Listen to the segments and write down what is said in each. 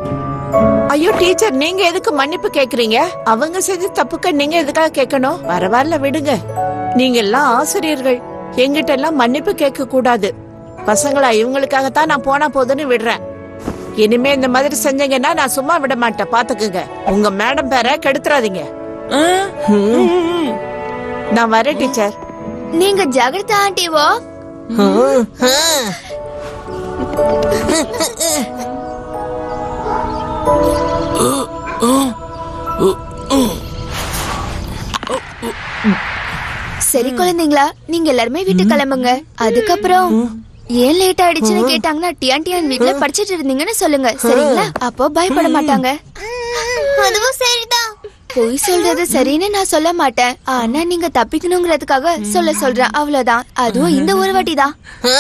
ஐயோ டீச்சர் நீங்க எதுக்கு மன்னிப்பு கேக்குறீங்க அவங்க செஞ்ச தப்புக்கு நீங்க எதுக்காக கேட்கணும் பரவாயில்ல விடுங்க நீங்க எல்லாம் ஆசிரியர்கள் எங்கிட்ட எல்லாம் மன்னிப்பு கேட்க கூடாது பசங்களா இவங்களுக்காகத்தான் நான் போனா போதுன்னு விடுறேன் இனிமே இந்த மாதிரி செஞ்சீங்கன்னா நான் சும்மா விட மாட்டேன் பாத்துக்குங்க உங்க மேடம் பேரை கெடுத்துறாதீங்க ஆ? ம். நான் வரேன் டீச்சர் நீங்க ஜாகிரதா ஆண்டிவோ சரி குழந்தைங்களா நீங்க எல்லாருமே வீட்டு கிளம்புங்க அதுக்கப்புறம் ஏன் லேட் ஆயிடுச்சுன்னு கேட்டாங்கன்னா டியான் டியான் வீட்ல படிச்சிட்டு இருந்தீங்கன்னு சொல்லுங்க சரிங்களா அப்போ பயப்பட மாட்டாங்க அதுவும் சரிதான் பொய் சொல்றது சரின்னு நான் சொல்ல மாட்டேன் ஆனா நீங்க தப்பிக்கணுங்கிறதுக்காக சொல்ல சொல்றேன் அவ்வளவுதான் அதுவும் இந்த ஒரு வாட்டி தான்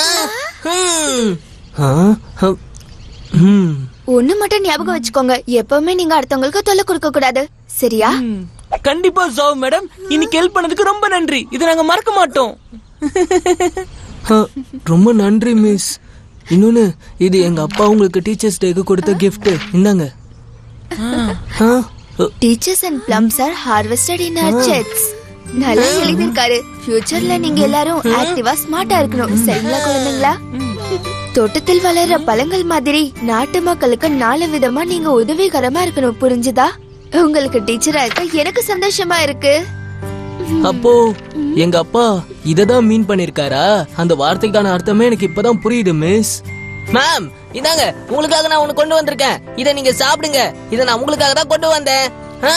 ஆ? ஹம். ம். ஒண்ணு மட்டும் ஞாபகம் வச்சுக்கோங்க எப்பவுமே நீங்க அடுத்தவங்களுக்கு தொல்லை கொடுக்க கூடாது சரியா ம். கண்டிப்பா சாவ் மேடம் இன்னைக்கு ஹெல்ப் பண்ணதுக்கு ரொம்ப நன்றி இதை நாங்க மறக்க மாட்டோம் ஆ, ரொம்ப நன்றி மிஸ் இன்னொன்னு இது எங்க அப்பா உங்களுக்கு டீச்சர்ஸ் டேக்கு கொடுத்த gift இந்தாங்க ஆ, அ, teachers and plums are harvested in orchards நல்லா எழுதிருக்காரு ஃபியூச்சர்ல நீங்க எல்லாரும் ஆக்டிவா ஸ்மார்ட்டா இருக்கணும் சரிங்களா குழந்தைங்களா தோட்டத்தில் வளர்ற பழங்கள் மாதிரி நாட்டு மக்களுக்கு நாலு விதமா நீங்க உதவிகரமா இருக்கணும் புரிஞ்சுதா உங்களுக்கு டீச்சரா இருக்க எனக்கு சந்தோஷமா இருக்கு அப்போ எங்க அப்பா இததான் மீன் பண்ணிருக்காரா அந்த வார்த்தைக்கான அர்த்தமே எனக்கு இப்பதான் புரியுது மிஸ் மேம் இதாங்க உங்களுக்காக நான் ஒண்ணு கொண்டு வந்திருக்கேன் இத நீங்க சாப்பிடுங்க இத நான் உங்களுக்காக தான் கொண்டு வந்தேன் ஆ.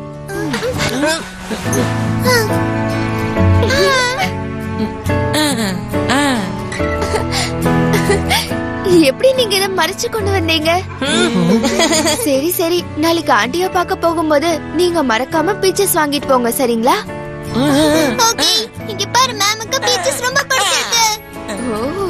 எப்படி நீங்க இதை மறைச்சு கொண்டு வந்தீங்க சரி சரி நாளைக்கு ஆண்டிய பார்க்க போகும்போது நீங்க மறக்காம பீச்சஸ் வாங்கிட்டு போங்க சரிங்களா ஓகே இங்க பாரு மேமுக்கு பீச்சஸ் ரொம்ப பிடிச்சிருக்கு ஓ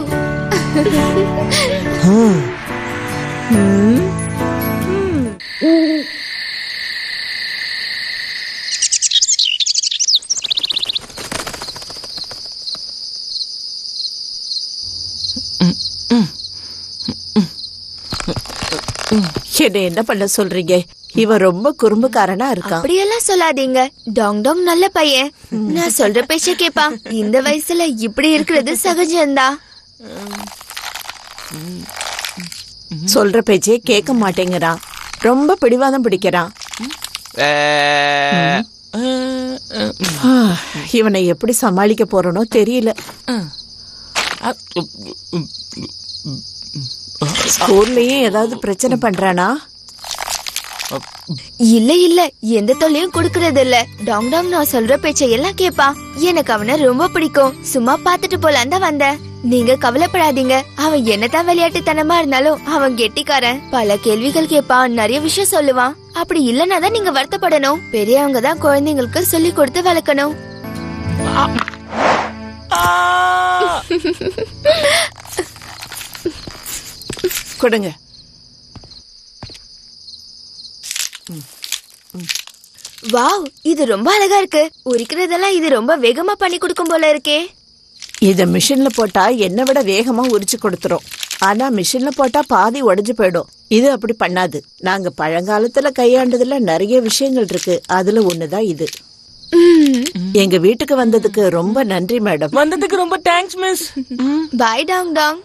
என்ன என்ன பண்ண சொல்றீங்க இவன் ரொம்ப குறும்புக்காரனா இருக்கான் அப்படியெல்லாம் சொல்லாதீங்க டாங் டாங் நல்ல பையன் நான் சொல்ற பேச்ச கேப்பான் இந்த வயசுல இப்படி இருக்கிறது சகஜம்தான் சொல்ற பேச்சே கேட்க மாட்டேங்கிறான் ரொம்ப பிடிவாதம் பிடிக்கிறான் ஆ, இவனை எப்படி சமாளிக்க போறனோ தெரியல ஸ்கூல்லயும் ஏதாவது பிரச்சனை பண்றானா இல்ல இல்ல எந்த தொல்லையும் கொடுக்கறது இல்ல டாங் டாங் நான் சொல்ற பேச்ச எல்லாம் கேப்பான் எனக்கு அவனை ரொம்ப பிடிக்கும் சும்மா பாத்துட்டு போலான் தான் வந்தேன் நீங்க கவலைப்படாதீங்க அவன் என்னதான் விளையாட்டுத்தனமா இருந்தாலும் அவன் கெட்டிக்காரன் பல கேள்விகள் கேட்பான் நிறைய விஷயம் சொல்லுவான் அப்படி இல்லைன்னா தான் நீங்க வருத்தப்படணும் பெரியவங்க தான் குழந்தைங்களுக்கு சொல்லி கொடுத்து வளர்க்கணும் கொடுங்க வாவ் இது ரொம்ப அழகா இருக்கு உரிக்கிறதெல்லாம் இது ரொம்ப வேகமா பண்ணி கொடுக்கும் போல இருக்கே இத மிஷின்ல போட்டா என்னை விட வேகமா உரிச்சு கொடுத்துரும் ஆனா மிஷின்ல போட்டா பாதி உடைஞ்சு போயிடும் இது அப்படி பண்ணாது நாங்க பழங்காலத்துல கையாண்டதுல நிறைய விஷயங்கள் இருக்கு அதுல ஒண்ணுதான் இது எங்க வீட்டுக்கு வந்ததுக்கு ரொம்ப நன்றி மேடம் வந்ததுக்கு ரொம்ப தேங்க்ஸ் மிஸ் பாய் டாங் டாங்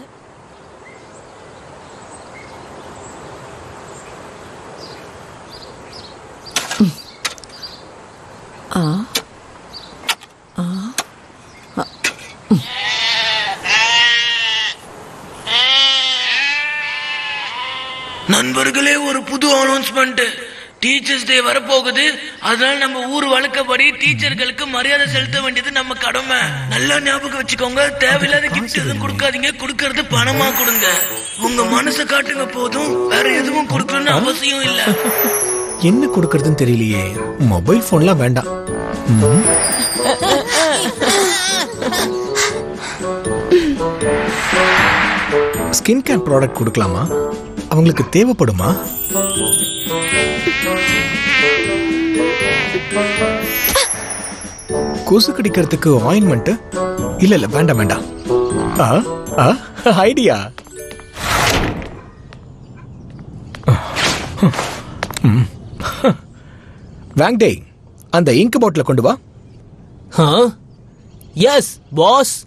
நண்பர்களே ஒரு புது அனௌன்ஸ்மெண்ட் டீச்சர்ஸ் டே வரப்போகுது அதனால நம்ம ஊர் வழக்கப்படி டீச்சர்களுக்கு மரியாதை செலுத்த வேண்டியது நம்ம கடமை நல்லா ஞாபகம் வச்சுக்கோங்க தேவையில்லாத கிஃப்ட் எதுவும் கொடுக்காதீங்க கொடுக்கறது பணமா கொடுங்க உங்க மனசை காட்டுங்க போதும் வேற எதுவும் கொடுக்கணும்னு அவசியம் இல்ல என்ன கொடுக்கறதுன்னு தெரியலையே மொபைல் போன்லாம் வேண்டாம் ம். ஸ்கின் கேர் ப்ராடக்ட் கொடுக்கலாமா அவங்களுக்கு தேவைப்படுமா கொசு கடிக்கிறதுக்கு ஆயின்மெண்ட் இல்ல இல்ல வேண்டாம் வேண்டாம் ஐடியா வேங்டே அந்த இங்க் பாட்டில கொண்டு வா எஸ் பாஸ்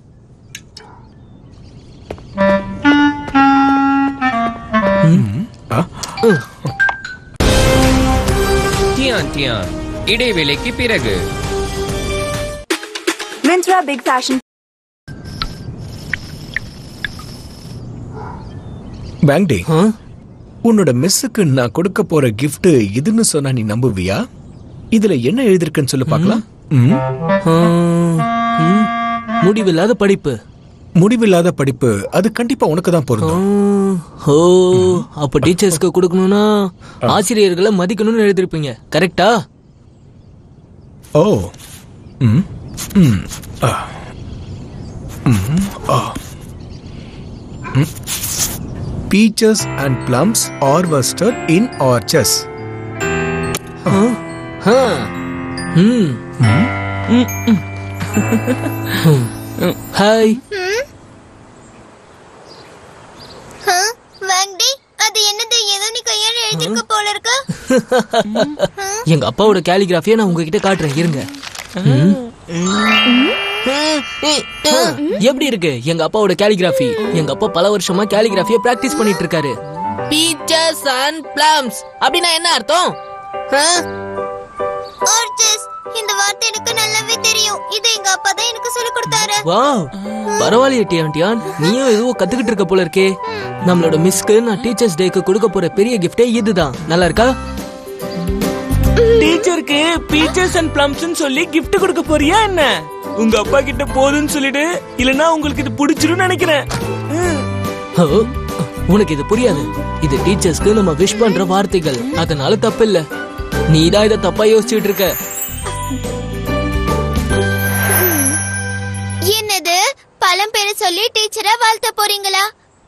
டியான் டியான் இடைவேளைக்கு பிறகு Myntra Big Fashion வேங்டே உன்னோட மிஸ்ஸுக்கு நான் கொடுக்க போற gift இதுன்னு சொன்னா நீ நம்புவியா இதுல என்ன எழுதிருக்குன்னு சொல்லு பார்க்கலாம் ம். முடிவில்லாத படிப்பு முடிவில்லாத படிப்பு அது கண்டிப்பா உனக்கு தான் பொருந்தும் ஓ அப்ப டீச்சர்ஸ்க்கு கொடுக்கணும்னா ஆசிரியர்களை மதிக்கணும்னு எழுதிருப்பீங்க கரெக்டா ஓ ம் ம் ஆ ம் ஆ peaches and plums harvested in ஆர்ச்சஸ் ம் ஹாய் வாங்கடி அது என்னது ஏதோ நீ கையால எழுதிருக்க போல இருக்கு எங்க அப்பாவோட கேலிகிராஃபியை நான் உங்ககிட்ட காட்டுறேன் இருங்க ம். எப்படி இருக்கு எங்க அப்பாவோட கேலிகிராஃபி எங்க அப்பா பல வருஷமா கேலிகிராஃபியை பிராக்டிஸ் பண்ணிட்டு இருக்காரு பீச்சர்ஸ் அண்ட் பிளம்ஸ் அப்படின்னா என்ன அர்த்தம் ஆர்ச்சஸ் இந்த வார்த்தை எனக்கு நல்லாவே தெரியும் இது எங்க அப்பா தான் எனக்கு சொல்லி கொடுத்தாரு வாவ் பரவாயில்லையே டியான் டியான் நீயும் எதுவும் கத்துக்கிட்டு இருக்க போல இருக்கே நம்மளோட மிஸ்க்கு நான் டீச்சர்ஸ் டேக்கு கொடுக்க போற பெரிய கிஃப்டே இதுதான் நல்லா இருக்கா டீச்சருக்கு பீச்சர்ஸ் அண்ட் பிளம்ஸ் சொல்லி gift கொடுக்க போறியா என்ன உங்க அப்பா கிட்ட போதுன்னு சொல்லிடு இல்லனா உங்களுக்கு இது பிடிச்சிரும் நினைக்கிறேன் ஓ, உனக்கு இது புரியாது இது டீச்சர்ஸ்க்கு நம்ம விஷ் பண்ற வார்த்தைகள் அதனால தப்பு இல்ல நீ தான் இதை தப்பா யோசிச்சுட்டு இருக்க என்னது பழம் பேரை சொல்லி டீச்சரா வாழ்த்த போறீங்களா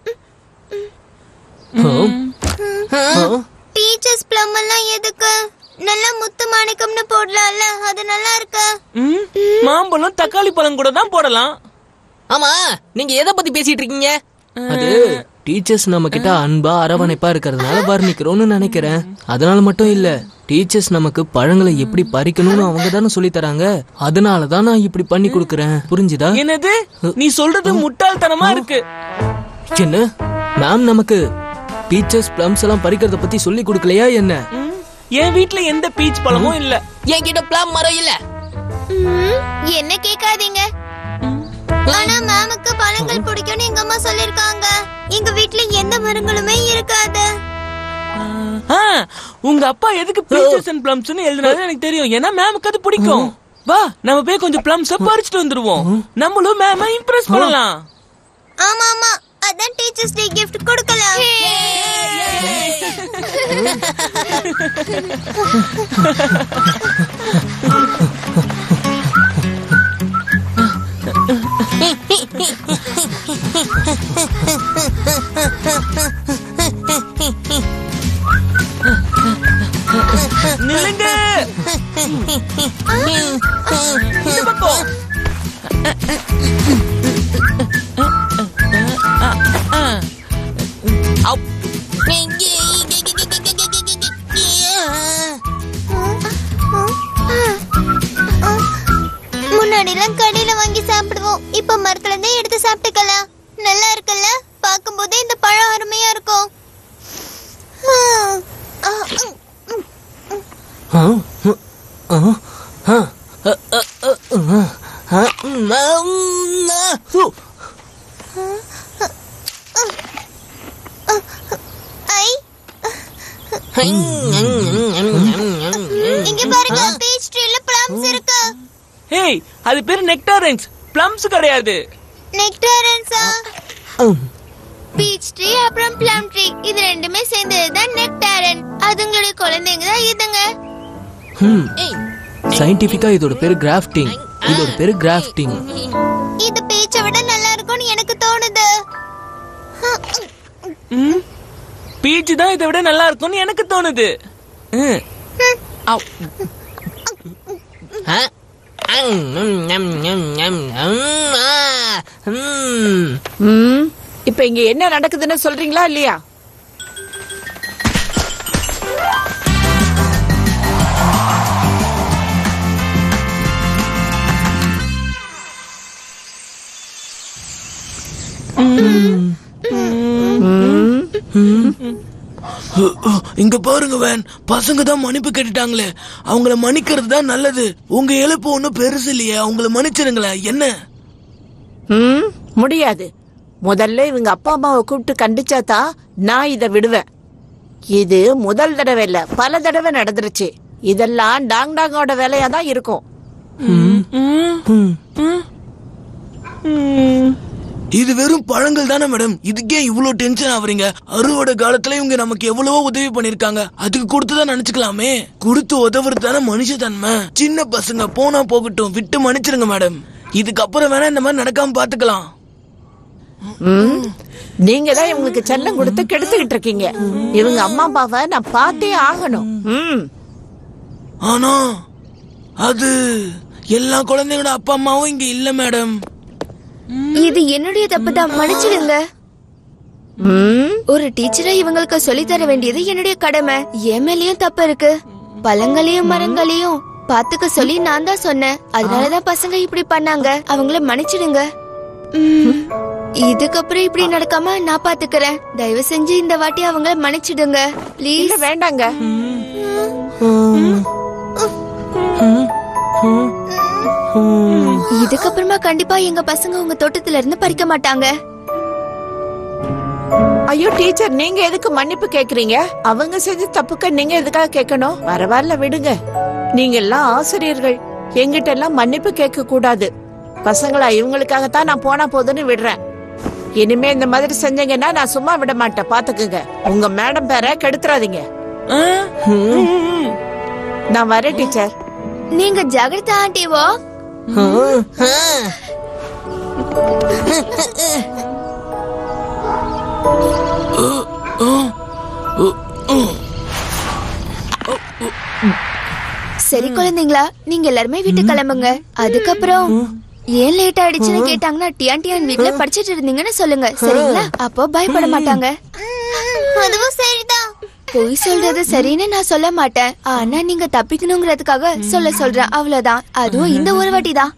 ஓ, ஓ, டீச்சர்ஸ் பிளம் எல்லாம் எதுக்கு நல்லா முத்து மாணிக்கம்னு போடலாம்ல அது நல்லா இருக்கு ம், மாம்பழம் தக்காளி பழம் கூட தான் போடலாம் ஆமா நீங்க எதை பத்தி பேசிட்டு இருக்கீங்க அது டீச்சர்ஸ் நம்ம கிட்ட அன்பா அரவணைப்பா இருக்கிறதுனால வர்ணிக்கிறோம்னு நினைக்கிறேன் அதனால மட்டும் இல்ல டீச்சர்ஸ் நமக்கு பழங்களை எப்படி பறிக்கணும்னு அவங்க தானே சொல்லி தராங்க அதனால தான் நான் இப்படி பண்ணி கொடுக்கறேன் புரிஞ்சுதா என்னது நீ சொல்றது முட்டாள்தனமா இருக்கு என்ன மேம் நமக்கு டீச்சர்ஸ் பிளம்ஸ் எல்லாம் பறிக்கிறத பத்தி சொல்லி கொடுக்கலையா என்ன ம், என் வீட்ல எந்த பீச் பழமும் இல்ல என்கிட்ட பிளம் மரம் இல்ல ம், என்ன கேட்காதீங்க ஆனா மேமுக்கு பழங்கள் பிடிக்கும்னு எங்க அம்மா சொல்லிருக்காங்க எங்க வீட்ல எந்த மரங்களுமே இருக்காது ஆ, உங்க அப்பா எதுக்கு பீச்சர்ஸ் அண்ட் பிளம்ஸ்னு எழுதுனாரு எனக்கு தெரியும் ஏன்னா மேமுக்கு அது பிடிக்கும் வா நம்ம போய் கொஞ்சம் பிளம்ஸ பறிச்சுட்டு வந்துருவோம் நம்மளும் மேம இம்ப்ரெஸ் பண்ணலாம் ஆமா ஆமா அதான் டீச்சர்ஸ் டே கிஃப்ட் கொடுக்கலாம் நில்லுங்க இந்த பக்கம் அப். முன்னாடி எல்லாம் கடையில வாங்கி சாப்பிடுவோம் இப்ப மரத்துல இருந்தே எடுத்து சாப்பிட்டுக்கலாம் நல்லா இருக்குல்ல பார்க்கும்போதே இந்த பழம் அருமையா இருக்கும் ஆ, ம். ஆ, ஆ, ஆ, ஆ, ஆ, ஆ, ஆ, ஆ, ம், ஆ, ம், ஆ, ஹு. ஐ ஹை, ம், ம், ம், ம், ம், ம். இங்க பாருங்க பீச் ட்ரீல பிளம்ஸ் இருக்கு ஹேய் அது பேரு நெக்டாரன்ஸ் பிளம்ஸ் கிடையாது நெக்டாரன்ஸா ம். பீச் ட்ரீ அப்புறம் பிளம் ட்ரீ இது ரெண்டுமே சேர்ந்தது தான் நெக்டாரன் அதுங்களுடைய குழந்தைங்க தான் இதுங்க ம். சயின்டிபிக்கா இதோட பேரு கிராஃப்டிங் இதோட பேரு கிராஃப்டிங் இது பீச்சை விட நல்லா இருக்கும்னு எனக்கு தோணுது ம் பீச் தான் இதை விட நல்லா இருக்கும்னு எனக்கு தோணுது ம். அவ். ஆ, ம், ம், ம், ம், ம், ம், ஆ, ம். ம் இப்ப இங்க என்ன நடக்குதுன்னு சொல்றீங்களா இல்லையா இங்க பாருங்க வேன் பசங்க தான் மன்னிப்பு கேட்டுட்டாங்களே அவங்கள மன்னிக்கிறது தான் நல்லது உங்க இழப்பு ஒண்ணும் பெருசு இல்லையே அவங்கள மன்னிச்சிருங்களேன் என்ன ம் முடியாது முதல்ல இவங்க அப்பா அம்மாவை கூப்பிட்டு கண்டிச்சா தான் நான் இதை விடுவேன் இது முதல் தடவை இல்ல பல தடவை நடந்துருச்சு இதெல்லாம் டாங் டாங்கோட வேலையா தான் இருக்கும் இது வெறும் பழங்கள் தானே மேடம் இதுக்கே இவ்வளவு டென்ஷன் ஆவறீங்க அறுவடை காலத்துல இவங்க நமக்கு எவ்வளவோ உதவி பண்ணிருக்காங்க அதுக்கு கொடுத்துதான் நினைச்சுக்கலாமே கொடுத்து உதவுறது தானே மனுஷ தன்மை சின்ன பசங்க போனா போகட்டும் விட்டு மன்னிச்சிருங்க மேடம் இதுக்கப்புறம் வேணா இந்த மாதிரி நடக்காம பாத்துக்கலாம் ம். நீங்க தான் இவங்களுக்கு செல்லம் கொடுத்து கெடுத்துக்கிட்டு இருக்கீங்க இவங்க அம்மா அப்பாவை நான் பார்த்தே ஆகணும் ம் ஆனா அது எல்லா குழந்தைங்களோட அப்பா அம்மாவும் இங்க இல்ல மேடம் இது என்னுடைய தப்பு தான் மன்னிச்சிடுங்க ம் ஒரு டீச்சரா இவங்களுக்கு சொல்லி தர வேண்டியது என்னுடைய கடமை என் மேலயும் தப்பு இருக்கு பழங்களையும் மரங்களையும் பாத்துக்க சொல்லி நான் தான் சொன்னேன் அதனாலதான் பசங்க இப்படி பண்ணாங்க அவங்கள மன்னிச்சிடுங்க ம், இதுக்கப்புறம் இப்படி நடக்காம நான் பாத்துக்கிறேன் தயவு செஞ்சு இந்த வாட்டி அவங்கள மன்னிச்சிடுங்க இல்ல ப்ளீஸ் வேண்டாங்க இதுக்கப்புறமா கண்டிப்பா எங்க பசங்க உங்க தோட்டத்துல இருந்து பறிக்க மாட்டாங்க ஐயோ டீச்சர் நீங்க எதுக்கு மன்னிப்பு கேக்குறீங்க அவங்க செஞ்ச தப்புக்கு நீங்க எதுக்காக கேட்கணும் பரவாயில்ல விடுங்க நீங்க எல்லாம் ஆசிரியர்கள் எங்கிட்ட எல்லாம் மன்னிப்பு கேட்க கூடாது பசங்களா இவங்களுக்காகத்தான் நான் போனா போதுன்னு விடுறேன் இனிமே இந்த மாதிரி செஞ்சீங்கன்னா நான் சும்மா விட மாட்டேன் பாத்துக்குங்க உங்க மேடம் பேரை கெடுத்துறாதீங்க நான் வரேன் டீச்சர் நீங்க ஜாகிரதா ஆண்டிவோ சரி குழந்தைங்களா நீங்க எல்லாருமே வீட்டு கிளம்புங்க அதுக்கப்புறம் ஏன் லேட் ஆயிடுச்சுன்னு கேட்டாங்கன்னா டியான் டியான் வீட்ல படிச்சிட்டு இருந்தீங்கன்னு சொல்லுங்க சரிங்களா அப்போ பயப்பட மாட்டாங்க அதுவும் சரிதான் பொய் சொல்றது சரின்னு நான் சொல்ல மாட்டேன் ஆனா நீங்க தப்பிக்கணுங்கிறதுக்காக சொல்ல சொல்றேன் அவ்வளவுதான் அதுவும் இந்த ஒரு வாட்டி தான்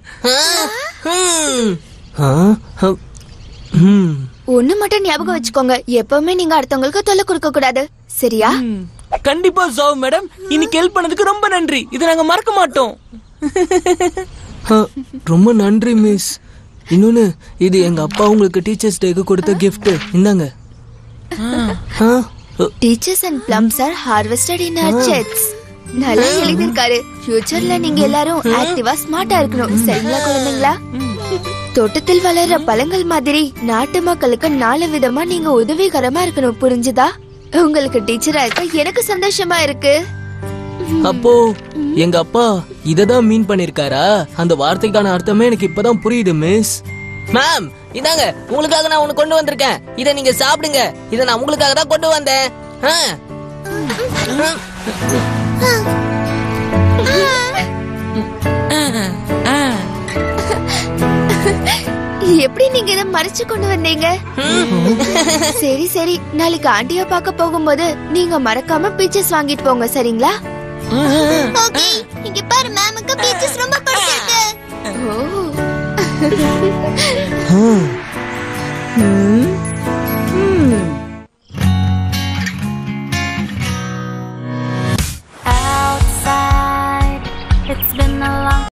ஆ, ஹ, ம். ஒண்ணு மட்டும் ஞாபகம் வச்சுக்கோங்க எப்பவுமே நீங்க அடுத்தவங்களுக்கு தொல்லை கொடுக்க கூடாது சரியா கண்டிப்பா சாவ் மேடம் இன்னைக்கு ஹெல்ப் பண்ணதுக்கு ரொம்ப நன்றி இதை நாங்க மறக்க மாட்டோம் ஆ, ரொம்ப நன்றி மிஸ் இன்னொன்னு இது எங்க அப்பா உங்களுக்கு டீச்சர்ஸ் டேக்கு கொடுத்த gift இந்தாங்க ஆ, அ, teachers and plums are harvested in orchards நல்லா எழுதிருக்காரு ஃபியூச்சர்ல நீங்க எல்லாரும் ஆக்டிவா ஸ்மார்ட்டா இருக்கணும் சரிங்களா குழந்தைங்களா தோட்டத்தில் வளர்ற பழங்கள் மாதிரி நாட்டு மக்களுக்கு நாலு விதமா நீங்க உதவிகரமா இருக்கணும் புரிஞ்சுதா உங்களுக்கு டீச்சரா இருக்க எனக்கு சந்தோஷமா இருக்கு அப்போ எங்க அப்பா இததான் மீன் பண்ணிருக்காரா அந்த வார்த்தைக்கான அர்த்தமே எனக்கு இப்பதான் புரியுது மிஸ் மேம் இந்தாங்க உங்களுக்காக நான் ஒண்ணு கொண்டு வந்திருக்கேன் இத நீங்க சாப்பிடுங்க இத நான் உங்களுக்காக தான் கொண்டு வந்தேன் ஆ. எப்படி நீங்க இதை மறைச்சு கொண்டு வந்தீங்க சரி சரி நாளைக்கு ஆண்டியா பார்க்க போகும்போது நீங்க மறக்காம பீச்சஸ் வாங்கிட்டு போங்க சரிங்களா ஓகே இங்க பாரு மேமுக்கு பீச்சஸ் ரொம்ப பிடிச்சிருக்கு ஓ outside. It's been a long